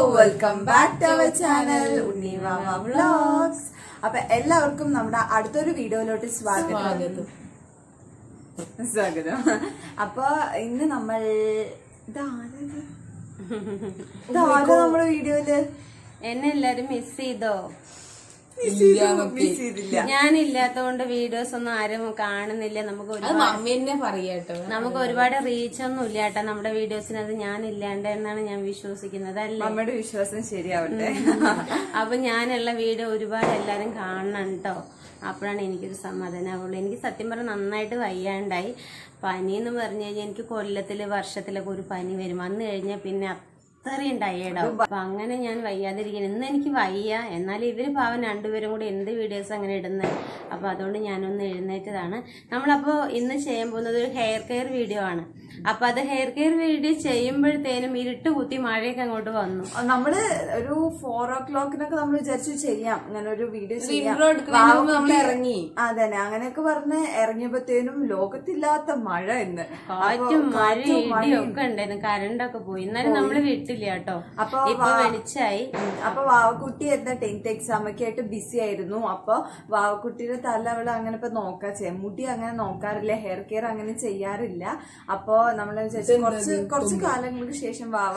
Welcome back to our channel Unnivava vlogs അപ്പൊ എല്ലാവർക്കും നമ്മുടെ അടുത്തൊരു വീഡിയോയിലോട്ട് സ്വാഗതം സ്വാഗതം. സ്വാഗതം അപ്പൊ ഇന്ന് നമ്മൾ ഇതാരത്? ഇതാരാ നമ്മുടെ വീഡിയോയില് എന്നെ എല്ലാരും മിസ് ചെയ്തോ മിസ് ചെയ്തില്ല ഞാനില്ലാത്തോണ്ട് വീഡിയോസ് ഒന്നും ആരും കാണുന്നില്ല നമുക്ക് അത് ഒരുപാട് മമ്മി തന്നെ പറയാട്ടോ നമുക്ക് ഒരുപാട് റീച്ച് ഒന്നും ഇല്ല കേട്ടോ നമ്മുടെ വീഡിയോസിനത് ഞാനില്ലാണ്ട് എന്നാണ് ഞാൻ വിശ്വസിക്കുന്നത് അല്ലേ നമ്മുടെ വിശ്വാസം ശരിയാവട്ടെ അപ്പൊ ഞാനുള്ള വീഡിയോ ഒരുപാട് എല്ലാരും കാണണം കേട്ടോ അപ്പോഴാണ് എനിക്കൊരു സമാധാനമാവുള്ളൂ എനിക്ക് സത്യം പറഞ്ഞാൽ നന്നായിട്ട് വയ്യാണ്ടായി പനി എന്ന് പറഞ്ഞു കഴിഞ്ഞാൽ എനിക്ക് കൊല്ലത്തില് വർഷത്തിലൊക്കെ ഒരു പനി വരും വന്നു കഴിഞ്ഞാൽ പിന്നെ അത്രയും ടയേർഡാവും അപ്പൊ അങ്ങനെ ഞാൻ വയ്യാതിരിക്കുന്നു ഇന്ന് എനിക്ക് വയ്യ എന്നാൽ ഇവര് പാവം രണ്ടുപേരും കൂടി എന്ത് വീഡിയോസ് അങ്ങനെ ഇടുന്നത് അപ്പൊ അതുകൊണ്ട് ഞാനൊന്ന് എഴുന്നേറ്റതാണ് നമ്മളപ്പോ ഇന്ന് ചെയ്യാൻ പോകുന്നത് ഒരു ഹെയർ കെയർ വീഡിയോ ആണ് അപ്പൊ അത് ഹെയർ കെയർ വീഡിയോ ചെയ്യുമ്പോഴത്തേനും ഇരുട്ട് കുത്തി മഴയൊക്കെ അങ്ങോട്ട് വന്നു നമ്മള് ഒരു ഫോർ ഓ ക്ലോക്കിനൊക്കെ നമ്മൾ വിചാരിച്ചു ചെയ്യാം ഇങ്ങനെ ഒരു വീഡിയോ ചെയ്യാം intro എടുക്കുന്നതിന് മുമ്പ് നമ്മൾ വാവക്കുട്ടി- ഇറങ്ങി. അതന്നെ അങ്ങനെയൊക്കെ പറഞ്ഞ് ഇറങ്ങിയപ്പോഴത്തേനും ലോകത്തില്ലാത്ത മഴ ഇന്ന് കാറ്റും മഴയും ഇടിയും ഒക്കെ ഉണ്ടായിരുന്നു കറണ്ടൊക്കെ പോയി എന്നാലും നമ്മള് വിട്ടില്ല കേട്ടോ അപ്പൊ ഇപ്പൊ വെളിച്ചായി അപ്പൊ വാവക്കുട്ടി എന്താ ടെൻത്ത് എക്സാം ഒക്കെ ആയിട്ട് ബിസി ആയിരുന്നു അപ്പൊ വാവക്കുട്ടിയുടെ തല അവള് അങ്ങനെ ഇപ്പൊ നോക്കാ ചെയ്യാം മുടി അങ്ങനെ നോക്കാറില്ല ഹെയർ കെയർ അങ്ങനെ ചെയ്യാറില്ല അപ്പൊ നമ്മൾ വിചാരിച്ചു കുറച്ച് കുറച്ച് കാലങ്ങൾക്ക് ശേഷം വാവ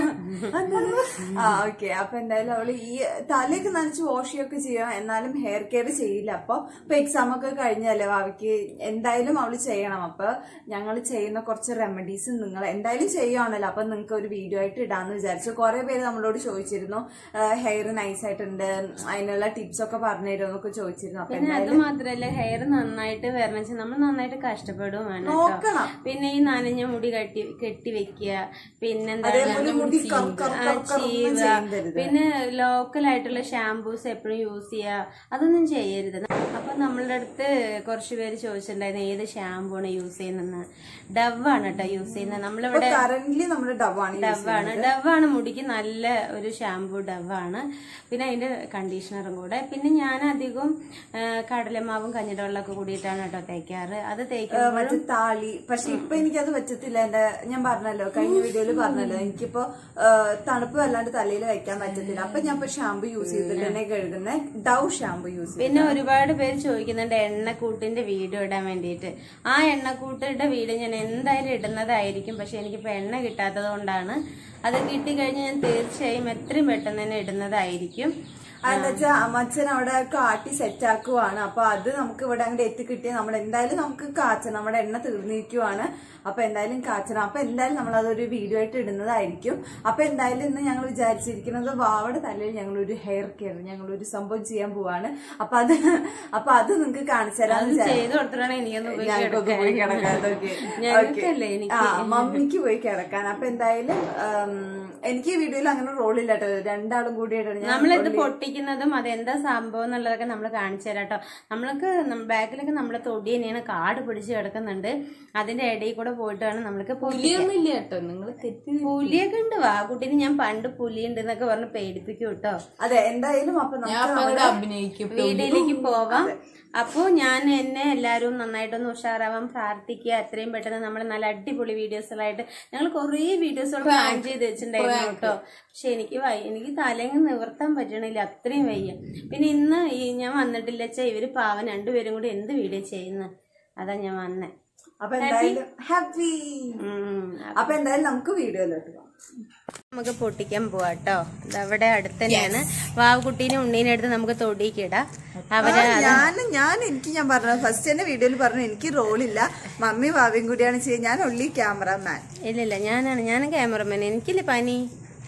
ആ ഓക്കെ അപ്പൊ എന്തായാലും അവള് ഈ തലയൊക്കെ നനച്ച് വാഷ് ചെയ്യൊക്കെ ചെയ്യാം എന്നാലും ഹെയർ കെയർ ചെയ്യില്ല അപ്പൊ ഇപ്പൊ എക്സാം ഒക്കെ കഴിഞ്ഞല്ലേ വാവയ്ക്ക് എന്തായാലും അവള് ചെയ്യണം അപ്പൊ ഞങ്ങൾ ചെയ്യുന്ന കുറച്ച് റെമഡീസ് നിങ്ങൾ എന്തായാലും ചെയ്യുവാണല്ലോ അപ്പൊ നിങ്ങൾക്ക് ഒരു വീഡിയോ ആയിട്ട് ഇടാന്ന് വിചാരിച്ചു കുറെ പേര് നമ്മളോട് ചോദിച്ചിരുന്നു ഹെയർ നൈസ് ആയിട്ടുണ്ട് അതിനുള്ള ടിപ്സ് ഒക്കെ പറഞ്ഞു തരുമെന്നൊക്കെ ചോദിച്ചിരുന്നു അപ്പൊ പിന്നെ അത് മാത്രല്ല ഹെയർ നന്നായിട്ട് വരണം വെച്ചാൽ നമ്മൾ നന്നായിട്ട് കഷ്ടപ്പെടുകയും വേണം കേട്ടോ നോക്കണം പിന്നെ ഈ നനഞ്ഞ മുടി കെട്ടി കെട്ടി വെക്കുക പിന്നെന്താ അതേപോലെ മുടി കർ കർ ആ, കർ കർ ഒന്നും ചീവുക. ചെയ്യരുത്. പിന്നെ ലോക്കൽ ആയിട്ടുള്ള ഷാംപൂസ് എപ്പോഴും യൂസ് ചെയ്യുക അതൊന്നും ചെയ്യരുത് അപ്പൊ നമ്മളുടെ അടുത്ത് കുറച്ച് പേര് ചോദിച്ചിട്ടുണ്ടായിരുന്നു ഏത് ഷാമ്പൂ ആണ് യൂസ് ചെയ്യുന്നത് ഡവ് ആണ് കേട്ടോ യൂസ് ചെയ്യുന്നത് നമ്മളിവിടെ കറന്റ്ലി നമ്മുടെ ഡവാണ് ഡവാണ് ഡവാണ് മുടിക്ക് നല്ല ഒരു ഷാംപൂ ഡവാണ് പിന്നെ അതിന്റെ കണ്ടീഷണറും കൂടെ പിന്നെ ഞാൻ അധികം ആ, കടലമാവും കഞ്ഞിടവെള്ളമൊക്കെ കൂടിയിട്ടാണ് കേട്ടോ തേക്കാറ് അത് തേക്കുമ്പോൾ മറ്റേ താളി പക്ഷെ ഇപ്പൊ എനിക്കത് പറ്റത്തില്ല എന്റെ ഞാൻ പറഞ്ഞല്ലോ കഴിഞ്ഞ വീഡിയോയില് പറഞ്ഞല്ലോ എനിക്കിപ്പോ ആ, തണുപ്പ് വല്ലാണ്ട് തലയിൽ വെക്കാൻ പറ്റത്തില്ല അപ്പൊ ഞാൻ ഇപ്പൊ ഷാമ്പു യൂസ് ചെയ്തിട്ട് തന്നെ കഴുകുന്ന ഡവ് ഷാമ്പു യൂസ് ചെയ്യും പിന്നെ ഒരുപാട് പേര് ചോദിക്കുന്നുണ്ട് എണ്ണക്കൂട്ടിന്റെ വീഡിയോ ഇടാൻ വേണ്ടിയിട്ട് ആ എണ്ണക്കൂട്ടിന്റെ വീഡിയോ ഞാൻ എന്തായാലും ഇടുന്നതായിരിക്കും പക്ഷെ എനിക്കിപ്പോ എണ്ണ കിട്ടാത്തത് കൊണ്ടാണ് അത് കിട്ടിക്കഴിഞ്ഞാൽ ഞാൻ തീർച്ചയായും എത്രയും പെട്ടെന്ന് തന്നെ ഇടുന്നതായിരിക്കും അതെന്താ വെച്ചാ അമ്മച്ചൻ അവിടെ കാട്ടി സെറ്റ് ആക്കുവാണ് അപ്പൊ അത് നമുക്ക് ഇവിടെ അങ്ങോട്ട് എത്തിക്കിട്ടിയ നമ്മൾ എന്തായാലും നമുക്ക് കാച്ചണം നമ്മുടെ എണ്ണ തീർന്നിരിക്കുവാണ് അപ്പൊ എന്തായാലും കാച്ചണം അപ്പൊ എന്തായാലും നമ്മൾ അതൊരു വീഡിയോ ആയിട്ട് ഇടുന്നതായിരിക്കും അപ്പൊ എന്തായാലും ഇന്ന് ഞങ്ങൾ വിചാരിച്ചിരിക്കുന്നത് വാവയുടെ തലയിൽ ഞങ്ങൾ ഒരു ഹെയർ കെയർ ഞങ്ങൾ ഒരു സംഭവം ചെയ്യാൻ പോവാണ് അപ്പൊ അത് അപ്പൊ അത് നിങ്ങൾക്ക് കാണിച്ചു തരാന്ന് വിചാരിച്ചു ചെയ്തു കൊടുത്തിട്ടാണ് എനിക്കൊന്ന് പോയി ഞങ്ങൾക്കൊക്കെ പോയി കിടക്കാൻ ഓക്കെ ഞങ്ങൾക്കല്ലേ എനിക്ക് ആ മമ്മിക്ക് പോയി കിടക്കാൻ അപ്പൊ എന്തായാലും ഉം, എനിക്ക് ഈ വീഡിയോയിൽ അങ്ങനെ റോളില്ല കേട്ടോ രണ്ടാളും കൂടിയിട്ടാണ് ഞാൻ നമ്മളിത് പൊട്ടിക്കുന്നതും അതെന്താ സംഭവം എന്നുള്ളതൊക്കെ നമ്മൾ കാണിച്ചു തരാം കേട്ടോ നമ്മൾക്ക് ബാക്കിലൊക്കെ നമ്മളെ തൊടി തന്നെയാണ് കാട് പിടിച്ച് കിടക്കുന്നുണ്ട് അതിന്റെ ഇടയിൽ കൂടെ പോയിട്ടാണ് നമ്മൾക്ക് പൊട്ടിക്കുക പുലിയൊന്നും ഇല്ല കേട്ടോ നിങ്ങൾ തെറ്റി പുലിയൊക്കെ ഉണ്ട് വാ കുട്ടീനെ ഞാൻ പണ്ട് പുലി ഉണ്ട് എന്നൊക്കെ പറഞ്ഞ് പേടിപ്പിക്കും കേട്ടോ അതെ എന്തായാലും അപ്പൊ ഞാൻ നമുക്ക് അപ്പൊ അങ്ങോട്ട് അഭിനയിക്കും വീഡിയോയിലേക്ക് പോവാം അപ്പോ ഞാൻ എന്നെ എല്ലാവരും നന്നായിട്ടൊന്ന് ഉഷാറാവാൻ പ്രാർത്ഥിക്കുക എത്രയും പെട്ടെന്ന് നമ്മൾ നല്ല അടിപൊളി വീഡിയോസുകളായിട്ട് ഞങ്ങൾ കുറേ വീഡിയോസുകൾ പ്ലാൻ ചെയ്ത് വെച്ചിട്ടുണ്ടായിരുന്നു കേട്ടോ പക്ഷെ എനിക്ക് വയ്യ എനിക്ക് തലങ്ങ് നിവർത്താൻ പറ്റണില്ല അത്രയും വയ്യ പിന്നെ ഇന്ന് ഈ ഞാൻ വന്നിട്ടില്ല വെച്ചാ ഇവര് പാവൻ രണ്ടുപേരും കൂടി എന്ത് വീഡിയോ ചെയ്യുന്ന അതാ ഞാൻ വന്നേ അപ്പൊ എന്തായാലും ഹാപ്പി ഉം. അപ്പൊ എന്തായാലും നമുക്ക് വീഡിയോയിലോട്ട് പോവാം നമുക്ക് പൊട്ടിക്കാൻ പോവാട്ടോ അവിടെ അടുത്ത് തന്നെയാണ് വാവുകുട്ടീനെ ഉണ്ണീനെ എടുത്ത് നമുക്ക് തൊടിക്കിടാം അവര് ഞാൻ ഞാൻ എനിക്ക് ഞാൻ പറഞ്ഞു ഫസ്റ്റ് തന്നെ വീഡിയോയിൽ പറഞ്ഞു എനിക്ക് റോളില്ല മമ്മി ഭാവിയും കൂടിയാണ് ചെയ്യുന്നത് ഞാൻ ഒള്ളി ക്യാമറമാൻ ഇല്ലില്ല ഞാനാണ് ഞാനും ക്യാമറമാൻ എനിക്കില്ലേ പനി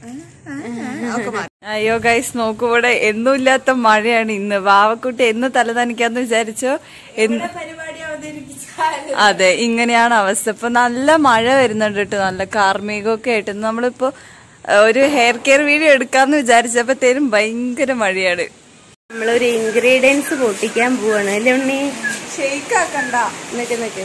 അയ്യോ ഗൈസ് നോക്കൂടെ എന്നുമില്ലാത്ത മഴയാണ് ഇന്ന് വാവക്കുട്ടി എന്ന് തലനനയ്ക്കാന്ന് വിചാരിച്ചോ എന്ന് അതെ ഇങ്ങനെയാണ് അവസ്ഥ ഇപ്പൊ നല്ല മഴ വരുന്നുണ്ട് കേട്ടോ നല്ല കാർമികമൊക്കെ ആയിട്ട് നമ്മളിപ്പോ ഏഹ്, ഒരു ഹെയർ കെയർ വീഡിയോ എടുക്കാന്ന് വിചാരിച്ചപ്പോഴത്തേനും ഭയങ്കര മഴയാണ് നമ്മളൊരു ഇൻഗ്രീഡിയൻസ് പൊട്ടിക്കാൻ പോവാണ് അല്ലേ ഉണ്ണി ഷെയ്ക്ക് ആക്കണ്ട നിക്ക് നിക്ക്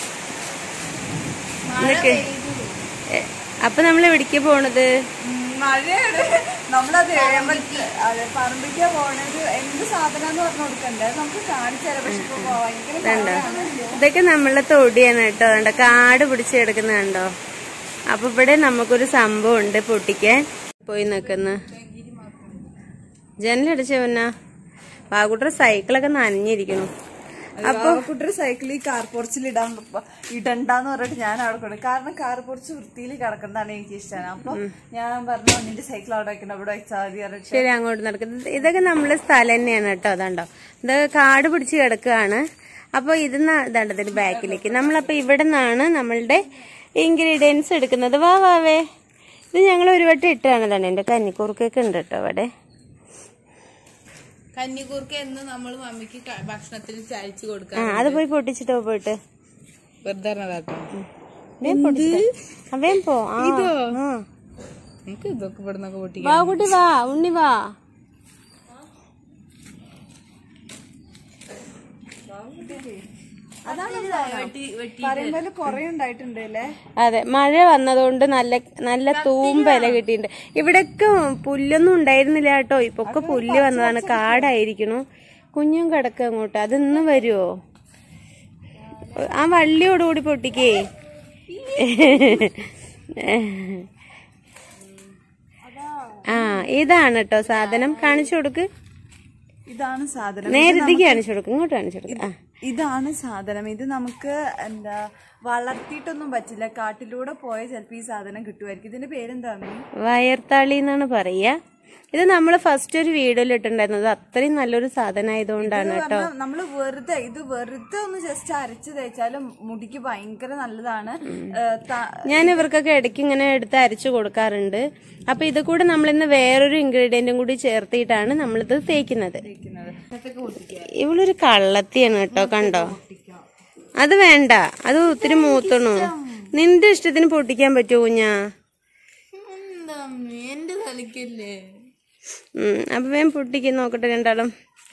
നിക്ക് എ, അപ്പൊ നമ്മൾ എവിടേക്ക് പോണത് മഴയാണ് നമ്മളത് ഏഴമ്പലത്ത് അതെ പറമ്പിക്കാ പോണത് എന്ത് സാധനം എന്ന് പറഞ്ഞു കൊടുക്കണ്ടേ അത് നമുക്ക് കാണിച്ചു തരാം പക്ഷെ ഇപ്പൊ ഭയങ്കര കണ്ടോ മഴയാണ്. ഇതൊക്കെ നമ്മളെ തൊടിയാണ് കേട്ടോ കണ്ടോ കാട് പിടിച്ച് കിടക്കുന്ന കണ്ടോ അപ്പൊ ഇവിടെ നമുക്കൊരു സംഭവം ഉണ്ട് പൊട്ടിക്കാൻ പോയി നിക്കുന്ന ജനലടിച്ചവന്നാ ബാഗുട്ടർ സൈക്കിളൊക്കെ നനഞ്ഞിരിക്കണു അപ്പൊ കുട്ടിയുടെ സൈക്കിൾ ഈ കാർ പോർച്ചിൽ ഇടാൻ ഇടണ്ടെന്ന് പറഞ്ഞിട്ട് ഞാൻ അവിടെ കൊടുക്കും കാരണം കാർ പോർച്ച് വൃത്തിയിൽ കിടക്കുന്നതാണ് എനിക്ക് ഇഷ്ടമാണ് അപ്പൊ ഞാൻ പറഞ്ഞു നിന്റെ സൈക്കിൾ അവിടെ വെക്കണം അവിടെ വെച്ചാൽ മതി പറഞ്ഞിട്ട് ശരി അങ്ങോട്ട് നടക്കുന്നത് ഇതൊക്കെ നമ്മളെ സ്ഥലം തന്നെയാണ് കേട്ടോ അതാണ്ടോ ഇതൊക്കെ കാട് പിടിച്ച് കിടക്കുകയാണ് അപ്പോൾ ഇത് ഇതാണ്ട് ഇതിന്റെ ബാക്കിലേക്ക് നമ്മളപ്പോൾ ഇവിടെ നിന്നാണ് നമ്മളുടെ ഇൻഗ്രീഡിയൻസ് എടുക്കുന്നത് വാ വാവേ ഇത് ഞങ്ങൾ ഒരു വട്ടം ഇട്ടാണ് തന്നെ എൻ്റെ കന്നിക്കൂർക്കൊക്കെ ഉണ്ട് കേട്ടോ അവിടെ കന്നിക്കൂർക്ക എന്ന് നമ്മൾ മമ്മിക്ക് ക- ഭക്ഷണത്തിന് ചായച്ചു ആ കൊടുക്കാം അത് പോയി പൊട്ടിച്ചിട്ടോ പോയിട്ട് വെറുതെ ഇറങ്ങാതാക്കാം. വേഗം പൊട്ടിച്ചിട്ട്. ആ, വേഗം പോ ആ ആ. നമുക്ക് ഇതൊക്കെ ഇവിടെ നിന്നൊക്കെ പൊട്ടിക്കാം വാ കുട്ടി വാ ഉണ്ണി വാ പറയുമ്പോൾ കൊറേ ഉണ്ടായിട്ടുണ്ട് അല്ലേ അതെ മഴ വന്നതുകൊണ്ട് നല്ല നല്ല തൂമ്പല കിട്ടിയിട്ടുണ്ട് ഇവിടെയൊക്കെ പുല്ലൊന്നും ഉണ്ടായിരുന്നില്ല കേട്ടോ ഇപ്പൊ ഒക്കെ പുല്ല് വന്നതാണ് കാടായിരിക്കണു കുഞ്ഞും കിടക്ക അങ്ങോട്ട് അതൊന്നും വരുമോ ആ വള്ളിയോടുകൂടി പൊട്ടിക്കേ ആ ഇതാണ് കേട്ടോ സാധനം കാണിച്ചു കൊടുക്ക് ഇതാണ് സാധനം നേരത്തേക്ക് കാണിച്ചു കൊടുക്ക് ഇങ്ങോട്ട് കാണിച്ചു കൊടുക്ക് ആ ഇതാണ് സാധനം ഇത് നമുക്ക് എന്താ വളർത്തിയിട്ടൊന്നും പറ്റില്ല കാട്ടിലൂടെ പോയ ചിലപ്പോ ഈ സാധനം കിട്ടുമായിരിക്കും ഇതിന്റെ പേരെന്താ അമ്മി വയർത്താളി എന്നാണ് പറയുക ഇത് നമ്മൾ ഫസ്റ്റ് ഒരു വീഡിയോയിൽ ഇട്ടുണ്ടായിരുന്നത് അത്രയും നല്ലൊരു സാധനം ആയതുകൊണ്ടാണ് കേട്ടോ പറഞ്ഞാ നമ്മള് വെറുതെ ഇത് വെറുതെ ഒന്ന് ജസ്റ്റ് അരച്ച് തേച്ചാലും മുടിക്ക് ഭയങ്കര നല്ലതാണ് ഏഹ് ത- ഞാൻ ഇവർക്കൊക്കെ ഇടയ്ക്ക് ഇങ്ങനെ എടുത്ത് അരച്ചു കൊടുക്കാറുണ്ട് അപ്പൊ ഇത് കൂടെ നമ്മൾ ഇന്ന് വേറൊരു ഇൻഗ്രീഡിയന്റും കൂടി ചേർത്തിട്ടാണ് നമ്മളിത് തേക്കുന്നത് ഇവളൊരു കള്ളത്തിയാണ് കേട്ടോ കണ്ടോ അത് വേണ്ട അത് ഒത്തിരി മൂത്തണു നിന്റെ ഇഷ്ടത്തിന് പൊട്ടിക്കാൻ പറ്റുമോ കുഞ്ഞാ എന്താ അമ്മേ, എന്റെ തലക്കല്ലേ ഉം അപ്പൊ വേഗം പൊട്ടിക്കാൻ നോക്കട്ടെ രണ്ടാളും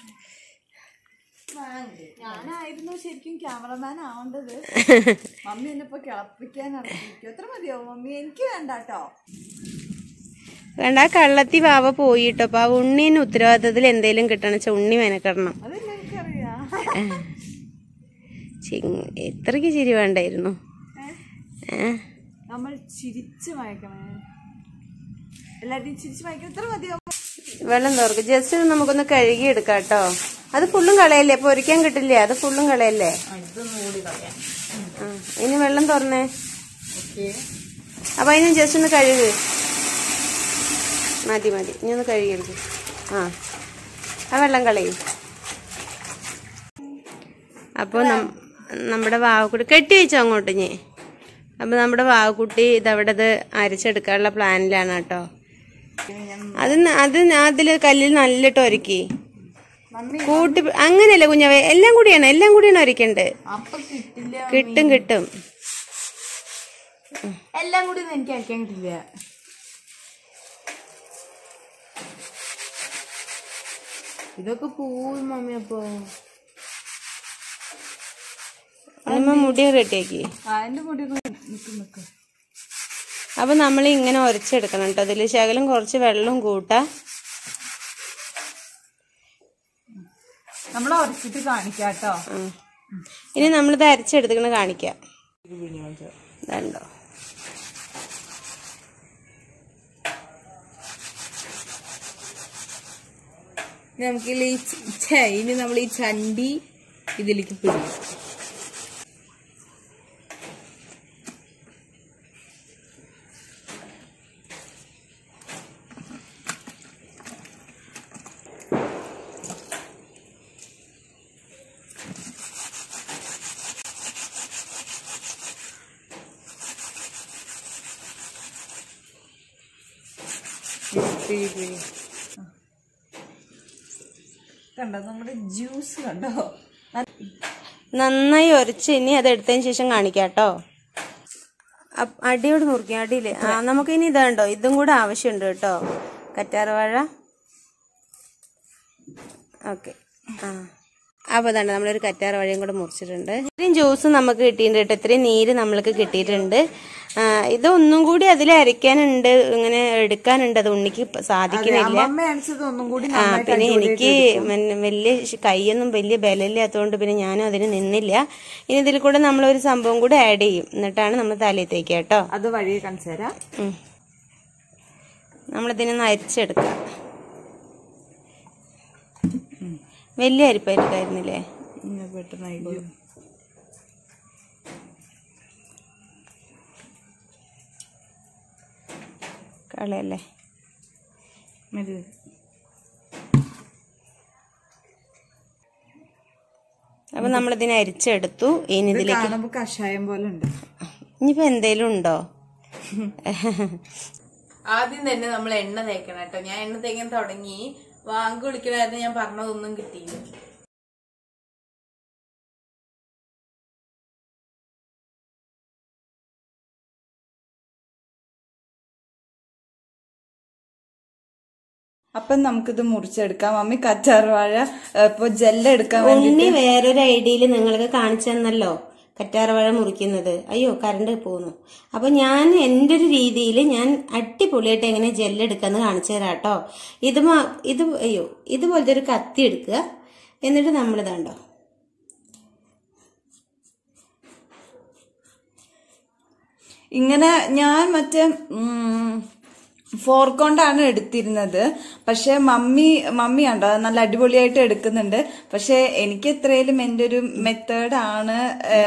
ഞാനായിരുന്നു ശരിക്കും ക്യാമറമാൻ ആവേണ്ടത് മമ്മി എന്നെ ഇപ്പൊ കിളപ്പിക്കാൻ ഇറങ്ങിയിരിക്കും എത്ര മതിയാവും മമ്മി എനിക്ക് വേണ്ട കേട്ടോ വേണ്ട ആ കള്ളത്തി വാവ പോയിട്ടോ അപ്പൊ ആ ഉണ്ണീന് ഉത്തരവാദിത്തത്തിൽ എന്തേലും കിട്ടണം വെച്ചാ ഉണ്ണി മെനക്കെടണം അതെല്ലാം എനിക്കറിയാം ചിങ് എത്രക്ക് ചിരി വേണ്ടായിരുന്നു ഏ നമ്മൾ ചിരിച്ചു മയക്കണേ എല്ലാവരും ചിരിച്ചു മയക്കണം എത്ര മതിയാവും വെള്ളം തോർക്ക് ജസ്റ്റ് നമുക്കൊന്ന് കഴുകി എടുക്കാം കേട്ടോ അത് ഫുള്ളും കളയല്ലേ അപ്പൊ ഒരിക്കാൻ കിട്ടില്ലേ അത് ഫുള്ളും കളയല്ലേ ഇതൊന്നും കൂടി കളയാം ആ ഇനി വെള്ളം തുറന്നേ ഓക്കെ അപ്പൊ അതിന് ജസ്റ്റ് ഒന്ന് കഴുക് മതി മതി ഇനി ഒന്ന് കഴുകിയെടുക്കും ആ ആ വെള്ളം കളയും അപ്പോൾ നമ്മുടെ വാവക്കുട്ടി കെട്ടി വെച്ചോ അങ്ങോട്ട് ഞേ അപ്പോൾ നമ്മുടെ വാവക്കുട്ടി ഇതവിടെ ഇത് അരച്ചെടുക്കാനുള്ള പ്ലാനിലാണ് കേട്ടോ അത് ന- അത് അതിൽ കല്ലിൽ നല്ലിട്ട് ഒരുക്കി കൂട്ടി അങ്ങനെയല്ല കുഞ്ഞവേ എല്ലാം കൂടിയാണ് എല്ലാം കൂടിയാണ് ഒരിക്കണ്ടേ അപ്പൊ കിട്ടില്ല കിട്ടും കിട്ടും എല്ലാം കൂടി ഒന്നും എനിക്ക് അയക്കാൻ കിട്ടില്ല ഇതൊക്കെ പോവും മമ്മി അപ്പൊ നമ്മ മുടി റെഡിയാക്കി ആ എന്റെ മുടി നിക്കും നിക്കും അപ്പൊ നമ്മൾ ഇങ്ങനെ ഉരച്ചെടുക്കണം കേട്ടോ അതിൽ ശകലം കുറച്ച് വെള്ളം കൂട്ടാ നമ്മൾ ഉറച്ചിട്ട് കാണിക്കാം കേട്ടോ ആ. ഇനി നമ്മളിത് അരച്ചെടുത്തിക്കണ കാണിക്കാം ഇതുണ്ടോ നമുക്ക് ഈ ച- ഇനി നമ്മൾ ഈ ചണ്ടി ഇതിലേക്ക് പിടിക്കും പിഴി പിഴി കണ്ടോ നമ്മുടെ ജ്യൂസ് കണ്ടോ നന്നായി ഉരച്ച് ഇനി അത് എടുത്തതിന് ശേഷം കാണിക്കാം കേട്ടോ അപ്പ് അടിയോട് മുറിക്കാം അടിയിൽ ആ നമുക്ക് ഇനി ഇതുണ്ടോ ഇതും കൂടെ ആവശ്യമുണ്ട് കേട്ടോ കറ്റാർവാഴ ഓക്കെ ആ അപ്പോൾ ഇതാണ്ട് നമ്മളൊരു കറ്റാർ വഴിയും കൂടെ മുറിച്ചിട്ടുണ്ട് ഇത്രയും ജ്യൂസ് നമുക്ക് കിട്ടിയിട്ടുണ്ട് കേട്ടോ ഇത്രയും നീര് നമ്മൾക്ക് കിട്ടിയിട്ടുണ്ട് ആ, ഇതൊന്നും കൂടി അതിൽ അരയ്ക്കാനുണ്ട് ഇങ്ങനെ എടുക്കാനുണ്ട് അത് ഉണ്ണിക്ക് പ- സാധിക്കുന്നില്ല അമ്മ അണിച്ചത് ഒന്നും കൂടി ആ പിന്നെ എനിക്ക് മൻ- വലിയ ശ്- കൈയൊന്നും വലിയ ബലമില്ലാത്തതുകൊണ്ട് പിന്നെ ഞാനും അതിന് നിന്നില്ല ഇനി ഇതിൽ കൂടെ നമ്മൾ ഒരു സംഭവം കൂടെ ആഡ് ചെയ്യും എന്നിട്ടാണ് നമ്മൾ തലയിൽ തേക്കുക കേട്ടോ അത് വഴിയെ കാണിച്ചു തരാം ഉം. നമ്മളിതിനൊന്ന് അരിച്ചെടുക്കാം വലിയ അരിപ്പായിരിക്കായിരുന്നില്ലേ ഇങ്ങനെ പെട്ടെന്ന് ആയിക്കോളും കളയല്ലേ മതി അപ്പൊ നമ്മളിതിനെ അരിച്ചെടുത്തു ഇനി ഇത് ഇതിലേക്ക് കാണുമ്പോ കഷായം പോലെ ഉണ്ട് ഇനിയിപ്പോ എന്തേലും ഉണ്ടോ ആദ്യം തന്നെ നമ്മൾ എണ്ണ തേക്കണം കേട്ടോ ഞാൻ എണ്ണ തേക്കാൻ തുടങ്ങി വാങ്ക് വിളിക്കണായിരുന്നു ഞാൻ പറഞ്ഞതൊന്നും കിട്ടിയില്ല അപ്പൊ നമുക്കിത് മുറിച്ചെടുക്കാം മമ്മി കറ്റാർവാഴ ഇപ്പൊ ജെല്ലെടുക്കാൻ വേണ്ടി ഉണ്ണി വേറൊരു ഐഡിയയിൽ നിങ്ങൾക്ക് കാണിച്ചു തന്നല്ലോ കറ്റാർവാഴ മുറിക്കുന്നത് അയ്യോ കറണ്ട് പോകുന്നു അപ്പൊ ഞാൻ എൻ്റെ ഒരു രീതിയിൽ ഞാൻ അടിപൊളിയായിട്ട് എങ്ങനെ ജെല്ലെടുക്കാന്ന് കാണിച്ചു തരാം കേട്ടോ ഇത് മാ- ഇത് അയ്യോ ഇതുപോലത്തെ ഒരു കത്തി എടുക്കുക എന്നിട്ട് നമ്മൾ ഇതാണ്ടോ ഇങ്ങനെ ഞാൻ മറ്റേ ഫോർക്ക് കൊണ്ടാണ് എടുത്തിരുന്നത് പക്ഷെ മമ്മി മമ്മി ഉണ്ടോ നല്ല അടിപൊളിയായിട്ട് എടുക്കുന്നുണ്ട് പക്ഷെ എനിക്ക് എത്രയായാലും എൻ്റെ ഒരു മെത്തേഡാണ്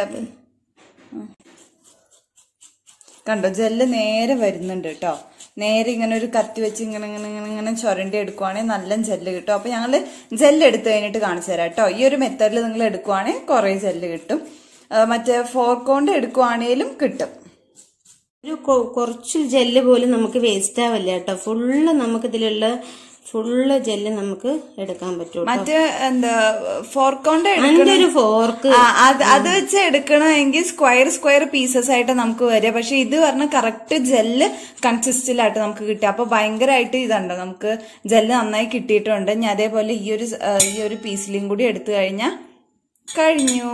കണ്ടോ ജെല്ല് നേരെ വരുന്നുണ്ട് കേട്ടോ നേരെ ഇങ്ങനെ ഒരു കത്തി വെച്ച് ഇങ്ങനെ ഇങ്ങനെ ഇങ്ങനെ ഇങ്ങനെ ചുരണ്ടി എടുക്കുവാണെങ്കിൽ നല്ല ജെല്ല് കിട്ടും അപ്പൊ ഞങ്ങള് ജെല്ല് എടുത്ത് കഴിഞ്ഞിട്ട് കാണിച്ചു തരാം കേട്ടോ ഈ ഒരു മെത്തേഡിൽ നിങ്ങൾ എടുക്കുവാണെങ്കിൽ കുറെ ജെല്ല് കിട്ടും ആ, മറ്റേ ഫോർക്ക് കൊണ്ട് എടുക്കുവാണേലും കിട്ടും ഒരു കൊ- കുറച്ച് ജെല്ല് പോലും നമുക്ക് വേസ്റ്റ് ആവില്ല കേട്ടോ ഫുള്ള് നമുക്ക് ഇതിലുള്ള ഫുള്ള് ജെല്ല് നമുക്ക് എടുക്കാൻ പറ്റും മറ്റേ എന്താ ഫോർക്ക് കൊണ്ട് അതിന്റെ ഒരു ഫോർക്ക് ആ, അത് അത് വെച്ച് എടുക്കണമെങ്കിൽ സ്ക്വയർ സ്ക്വയർ പീസസ് ആയിട്ട് നമുക്ക് വരിക പക്ഷെ ഇത് പറഞ്ഞ കറക്റ്റ് ജെല്ല് കൺസിസ്റ്റിലായിട്ട് നമുക്ക് കിട്ടുക അപ്പൊ ഭയങ്കരമായിട്ട് ഇതുണ്ട് നമുക്ക് ജെല്ല് നന്നായി കിട്ടിയിട്ടുണ്ട് ഞാൻ അതേപോലെ ഈ ഒരു സ- ആ, ഈ ഒരു പീസിലും കൂടി എടുത്തു കഴിഞ്ഞാൽ കഴിഞ്ഞു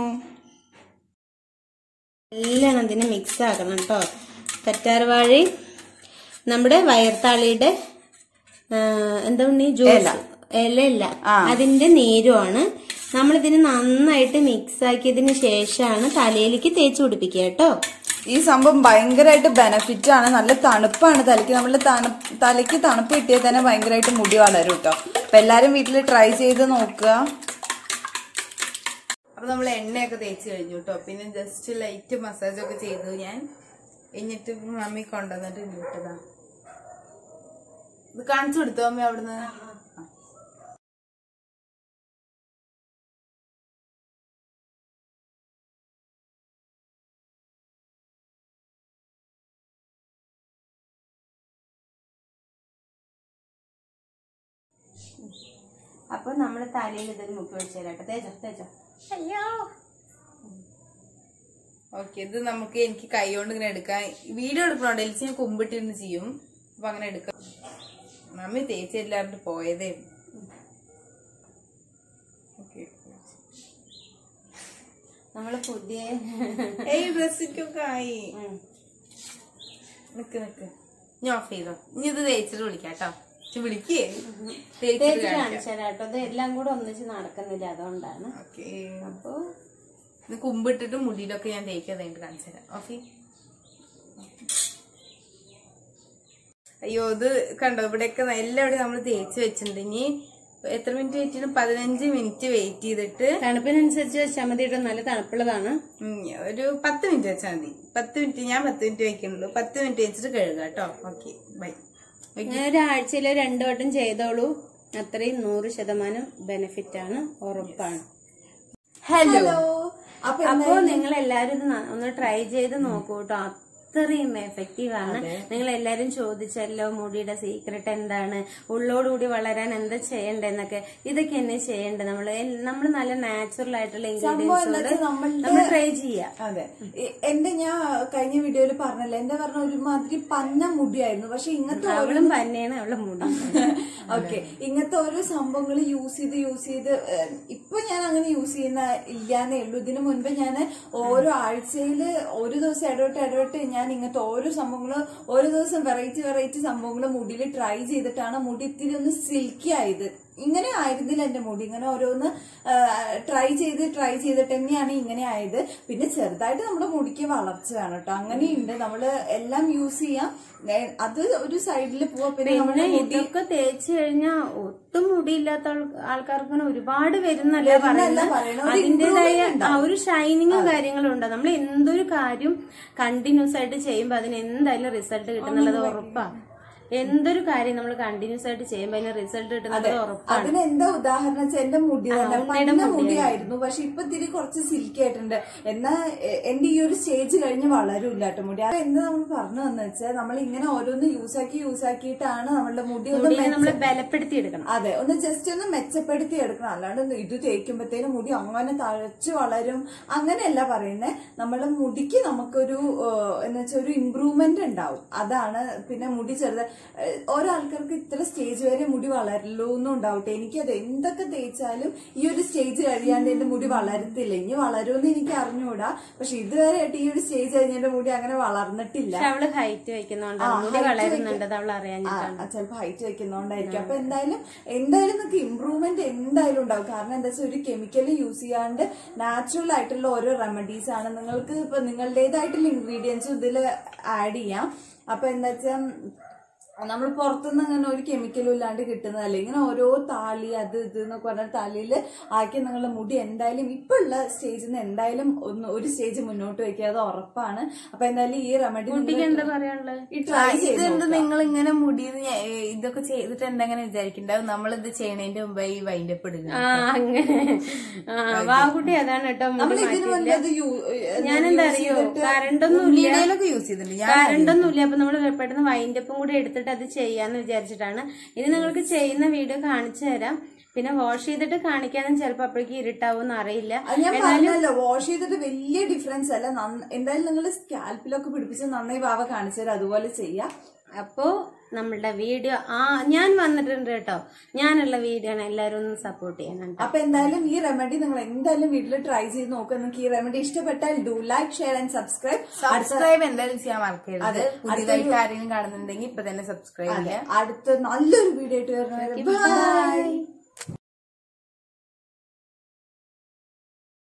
എല്ലാം അതിന് മിക്സ് ആക്കണം കേട്ടോ കറ്റാർവാഴി നമ്മുടെ വയർത്താളിയുടെ ആ, എന്താ ഉണ്ണി ജ്യൂസ് ഇലയില്ല അതിന്റെ നീരുമാണ് നമ്മളിതിന് നന്നായിട്ട് മിക്സ് ആക്കിയതിന് ശേഷമാണ് തലയിലേക്ക് തേച്ച് പിടിപ്പിക്കുക കേട്ടോ ഈ സംഭവം ഭയങ്കരമായിട്ട് ബെനഫിറ്റ് ആണ് നല്ല തണുപ്പാണ് തലയ്ക്ക് നമ്മൾ തലയ്ക്ക് തണുപ്പ് കിട്ടിയാൽ തന്നെ ഭയങ്കരമായിട്ട് മുടി വളരും കേട്ടോ അപ്പൊ എല്ലാരും വീട്ടിൽ ട്രൈ ചെയ്ത് നോക്കുക അപ്പൊ നമ്മൾ എണ്ണയൊക്കെ തേച്ച് കഴിഞ്ഞു കേട്ടോ പിന്നെ ജസ്റ്റ് ലൈറ്റ് മസാജ് ഒക്കെ ചെയ്തു ഞാൻ എന്നിട്ട് മമ്മി കൊണ്ടുവന്നിട്ട് ഇട്ടതാ ഇത് കാണിച്ചു കൊടുത്തു അമ്മ അവിടുന്ന് അപ്പൊ നമ്മൾ തലയിൽ ഇതിൽ മുക്കി വെച്ച് തരാം കേട്ടോ തേച്ചോ തേച്ചോ അയ്യോ ഓക്കെ ഇത് നമുക്ക് എനിക്ക് കൈ കൊണ്ട് ഇങ്ങനെ എടുക്കാം വീഡിയോ എടുക്കണോണ്ട് എലിച്ച് ഞാൻ കുമ്പിട്ടിരുന്ന് ചെയ്യും അപ്പൊ അങ്ങനെ എടുക്കാം മമ്മി തേച്ചില്ലാണ്ട് പോയതേ ഓക്കെ നമ്മള് പുതിയ ഏയ് ഡ്രസ്സിക്കൊക്കെ ആയി ഉം. നിക്ക് നിക്ക് ഞാൻ ഓഫ് ചെയ്തോ ഇനി ഇത് തേച്ചിട്ട് വിളിക്കാം കേട്ടോ പക്ഷെ വിളിക്കേ തേച്ച് തേച്ചിട്ട് കാണിച്ചു തരാം കേട്ടോ ഇത് എല്ലാം കൂടെ ഒന്നിച്ച് നടക്കുന്നില്ല അതുകൊണ്ടാണ് ഓക്കെ അപ്പൊ ഇത് കുമ്പിട്ടിട്ട് മുടിയിലൊക്കെ ഞാൻ തേക്കാൻ കഴിഞ്ഞിട്ട് കാണിച്ചു തരാം ഓക്കെ അയ്യോ ഇത് കണ്ടോ ഇവിടെയൊക്കെ എല്ലാവിടെയും നമ്മൾ തേച്ച് വെച്ചിട്ടുണ്ട് ഇനി എത്ര മിനിറ്റ് വെയിറ്റ് ചെയ്യണം പതിനഞ്ച് മിനിറ്റ് വെയിറ്റ് ചെയ്തിട്ട് തണുപ്പിനനുസരിച്ച് വെച്ചാൽ മതി കേട്ടോ നല്ല തണുപ്പുള്ളതാണ് ഉം, ഒരു പത്ത് മിനിറ്റ് വെച്ചാൽ മതി പത്ത് മിനിറ്റ് ഞാൻ പത്ത് മിനിറ്റ് വെക്കുന്നുള്ളൂ പത്ത് മിനിറ്റ് വെച്ചിട്ട് കഴുകാം കേട്ടോ ഓക്കെ ബൈ ഇങ്ങനെ ഒരാഴ്ചയിൽ രണ്ടു വട്ടം ചെയ്തോളൂ അത്രയും നൂറ് ശതമാനം ബെനിഫിറ്റ് ആണ് ഉറപ്പാണ് ഹലോ അപ്പൊ അപ്പോ നിങ്ങൾ എല്ലാരും ഇത് ന- ഒന്ന് ട്രൈ ചെയ്ത് നോക്കൂ കേട്ടോ അത്രയും എഫക്റ്റീവ് ആണ് നിങ്ങൾ എല്ലാരും ചോദിച്ചല്ലോ മുടിയുടെ സീക്രട്ട് എന്താണ് ഉള്ളോടുകൂടി വളരാൻ എന്താ ചെയ്യണ്ടെന്നൊക്കെ ഇതൊക്കെ എന്നെ ചെയ്യേണ്ടത് നമ്മള് നമ്മൾ നല്ല നാച്ചുറൽ ആയിട്ടുള്ള ഇൻഗ്രീഡിയൻസ് നമ്മൾ ട്രൈ ചെയ്യാം അതെ എ- എന്റെ ഞാൻ കഴിഞ്ഞ വീഡിയോയിൽ പറഞ്ഞല്ലോ എന്റെ പറഞ്ഞ ഒരുമാതിരി പന്ന മുടിയായിരുന്നു പക്ഷെ ഇങ്ങനത്തെ അവളും തന്നെയാണ് അവളുടെ മുടി ഓക്കെ ഇങ്ങനത്തെ ഓരോ സംഭവങ്ങൾ യൂസ് ചെയ്ത് യൂസ് ചെയ്ത് ഏഹ്, ഇപ്പൊ ഞാൻ അങ്ങനെ യൂസ് ചെയ്യുന്ന ഇല്ലാന്നേ ഉള്ളൂ ഇതിനു മുൻപ് ഞാൻ ഓരോ ആഴ്ചയില് ഒരു ദിവസം ഇടവിട്ട് ഇടവിട്ട് ഞാൻ ഇങ്ങനത്തെ ഓരോ സംഭവങ്ങള് ഓരോ ദിവസം വെറൈറ്റി വെറൈറ്റി സംഭവങ്ങൾ മുടിയിൽ ട്രൈ ചെയ്തിട്ടാണ് മുടി ഇത്തിരി ഒന്ന് സിൽക്കി ആയത് ഇങ്ങനെ ആയിരുന്നില്ല എന്റെ മുടി ഇങ്ങനെ ഓരോന്ന് ട്രൈ ചെയ്ത് ട്രൈ ചെയ്തിട്ട് തന്നെയാണ് ഇങ്ങനെ ആയത് പിന്നെ ചെറുതായിട്ട് നമ്മുടെ മുടിക്ക് വളർച്ച വേണം കേട്ടോ അങ്ങനെയുണ്ട് നമ്മള് എല്ലാം യൂസ് ചെയ്യാം ഏ, അത് ഒരു സൈഡിൽ പോവാ പിന്നെ പിന്നെ നമ്മുടെ മുടി ഇതൊക്കെ തേച്ച് കഴിഞ്ഞാൽ ഒട്ടും മുടിയില്ലാത്ത ആൾ- ആൾക്കാർക്ക് ഇങ്ങനെ ഒരുപാട് വരുന്നല്ല വരുന്നല്ല പറയുന്നത് പറയണത്. ഒരു അതിന്റേതായ improvement ആ ഒരു ഷൈനിങ്ങും കാര്യങ്ങളും ഉണ്ട് നമ്മൾ എന്തൊരു കാര്യം കണ്ടിന്യൂസ് ആയിട്ട് ചെയ്യുമ്പോൾ അതിന് എന്തായാലും റിസൾട്ട് കിട്ടുന്നുള്ളത് ഉറപ്പാ എന്തൊരു കാര്യം നമ്മൾ കണ്ടിന്യൂസ് ആയിട്ട് ചെയ്യുമ്പോൾ അതിന് റിസൾട്ട് കിട്ടുന്നത് ഉറപ്പാണ് അതിന് എന്താ ഉദാഹരണം വെച്ചാൽ എന്റെ മുടി തന്നെ പന്ന മുടിയായിരുന്നു പക്ഷെ ഇപ്പൊ ഇത്തിരി കുറച്ച് സിൽക്കി ആയിട്ടുണ്ട് എന്നാ എ- എന്റെ ഈ ഒരു സ്റ്റേജ് കഴിഞ്ഞ് വളരൂല്ല കേട്ടോ മുടി അത് എന്താ നമ്മൾ പറഞ്ഞു വന്നു വെച്ചാൽ നമ്മൾ ഇങ്ങനെ ഓരോന്ന് യൂസ് ആക്കി യൂസ് ആക്കിയിട്ടാണ് നമ്മളുടെ മുടി ഒന്ന് മുടിയെ നമ്മൾ ബലപ്പെടുത്തി എടുക്കണം അതെ ഒന്ന് ജസ്റ്റ് ഒന്ന് മെച്ചപ്പെടുത്തി എടുക്കണം അല്ലാണ്ട് ഒന്ന് ഇത് തേക്കുമ്പോഴത്തേനും മുടി അങ്ങനെ തഴച്ചു വളരും അങ്ങനെയല്ല പറയുന്നത് നമ്മുടെ മുടിക്ക് നമുക്കൊരു ഏഹ്, എന്ന് വെച്ചാൽ ഒരു ഇമ്പ്രൂവ്മെന്റ് ഉണ്ടാവും അതാണ് പിന്നെ മുടി ചെറുത് ഏഹ്, ഓരോ ആൾക്കാർക്ക് ഇത്ര സ്റ്റേജ് വരെ മുടി വളരല്ലോ എന്നും ഉണ്ടാവട്ടെ എനിക്കത് എന്തൊക്കെ തേച്ചാലും ഈ ഒരു സ്റ്റേജ് കഴിയാണ്ട് എന്റെ മുടി വളരത്തില്ല ഇനി വളരുമെന്ന് എനിക്ക് അറിഞ്ഞുകൂടാ പക്ഷെ ഇതുവരെ ആയിട്ട് ഈ ഒരു സ്റ്റേജ് കഴിഞ്ഞ എന്റെ മുടി അങ്ങനെ വളർന്നിട്ടില്ല പക്ഷെ അവള് ഹൈറ്റ് വെക്കുന്നോണ്ട് മുടി വളരുന്നുണ്ട് അത് അവൾ അറിയാഞ്ഞിട്ടാണ് ചിലപ്പോൾ ഹൈറ്റ് വെക്കുന്നോണ്ടായിരിക്കും അപ്പൊ എന്തായാലും എന്തായാലും നിങ്ങൾക്ക് ഇമ്പ്രൂവ്മെന്റ് എന്തായാലും ഉണ്ടാവും കാരണം എന്താ വെച്ചാൽ ഒരു കെമിക്കൽ യൂസ് ചെയ്യാണ്ട് നാച്ചുറൽ ആയിട്ടുള്ള ഓരോ റെമഡീസ് ആണ് നിങ്ങൾക്ക് ഇപ്പൊ നിങ്ങളുടേതായിട്ടുള്ള ഇൻഗ്രീഡിയൻസും ഇതിൽ ആഡ് ചെയ്യാം അപ്പൊ എന്താ വെച്ചാൽ നമ്മൾ പുറത്തുനിന്ന് അങ്ങനെ ഒരു കെമിക്കലും ഇല്ലാണ്ട് കിട്ടുന്നതല്ല ഇങ്ങനെ ഓരോ താളി അത് ഇത് എന്നൊക്കെ പറഞ്ഞ തലയിൽ ആക്കി നിങ്ങളുടെ മുടി എന്തായാലും ഇപ്പൊ ഉള്ള സ്റ്റേജിൽ നിന്ന് എന്തായാലും ഒന്ന് ഒരു സ്റ്റേജ് മുന്നോട്ട് വെക്കുക അത് ഉറപ്പാണ് അപ്പൊ എന്തായാലും ഈ റെമഡി കുട്ടിക്ക് എന്താ പറയാനുള്ളത് ഈ ട്രൈ ചെയ്ത് ഇതെന്ത് നിങ്ങൾ ഇങ്ങനെ മുടിയിൽ ഇതൊക്കെ ചെയ്തിട്ട് എന്തെങ്ങനെ വിചാരിക്കണ്ടാവും നമ്മളിത് ചെയ്യണതിന്റെ മുമ്പ് ഈ വൈൻഡപ്പ് ഇടുക ആ അങ്ങനെ ആ വാവുകുട്ടി അതാണ് കേട്ടോ മുടി നമ്മൾ ഇതിനു മുൻപ് മാറ്റിയില്ല അത് യൂ- ഏഹ് ഞാനെന്താ use അറിയോ ചെയ്തിട്ട് കറണ്ടൊന്നും ഇല്ല വീഡിയോയിലൊക്കെ യൂസ് ചെയ്തിട്ടുണ്ട് ഞാൻ കറണ്ടൊന്നും ഇല്ല അപ്പൊ നമ്മൾ പെട്ടെന്ന് വൈൻഡപ്പും കൂടി എടുത്തിട്ട് അത് ചെയ്യാന്ന് വിചാരിച്ചിട്ടാണ് ഇനി നിങ്ങൾക്ക് ചെയ്യുന്ന വീഡിയോ കാണിച്ചു തരാം പിന്നെ വാഷ് ചെയ്തിട്ട് കാണിക്കാനും ചിലപ്പോ അപ്പോഴേക്ക് ഇരുട്ടാവും അറിയില്ല അത് ഞാൻ പറഞ്ഞല്ലോ വാഷ് ചെയ്തിട്ട് വലിയ ഡിഫറൻസ് അല്ല നന്ന- എന്തായാലും നിങ്ങൾ സ്കാൽപ്പിലൊക്കെ പിടിപ്പിച്ച് നന്നായി വാവ കാണിച്ചു തരാം അതുപോലെ ചെയ്യാം അപ്പോ നമ്മളുടെ വീഡിയോ ആ ഞാൻ വന്നിട്ടുണ്ട് കേട്ടോ ഞാനുള്ള വീഡിയോ ആണ് എല്ലാവരും ഒന്ന് സപ്പോർട്ട് ചെയ്യണം ട്ടോ. അപ്പൊ എന്തായാലും ഈ റെമഡി നിങ്ങൾ എന്തായാലും വീട്ടിൽ ട്രൈ ചെയ്ത് നോക്കുക നിങ്ങൾക്ക് ഈ റെമഡി ഇഷ്ടപ്പെട്ടാൽ do like share and subscribe subscribe എന്തായാലും ചെയ്യാൻ മറക്കരുത് പുതിയതായിട്ട് ആരെങ്കിലും കാണുന്നുണ്ടെങ്കിൽ ഇപ്പൊ തന്നെ സബ്സ്ക്രൈബ് ചെയ്യാം അടുത്ത നല്ലൊരു വീഡിയോ ആയിട്ട് വരുന്നവരെ ബൈ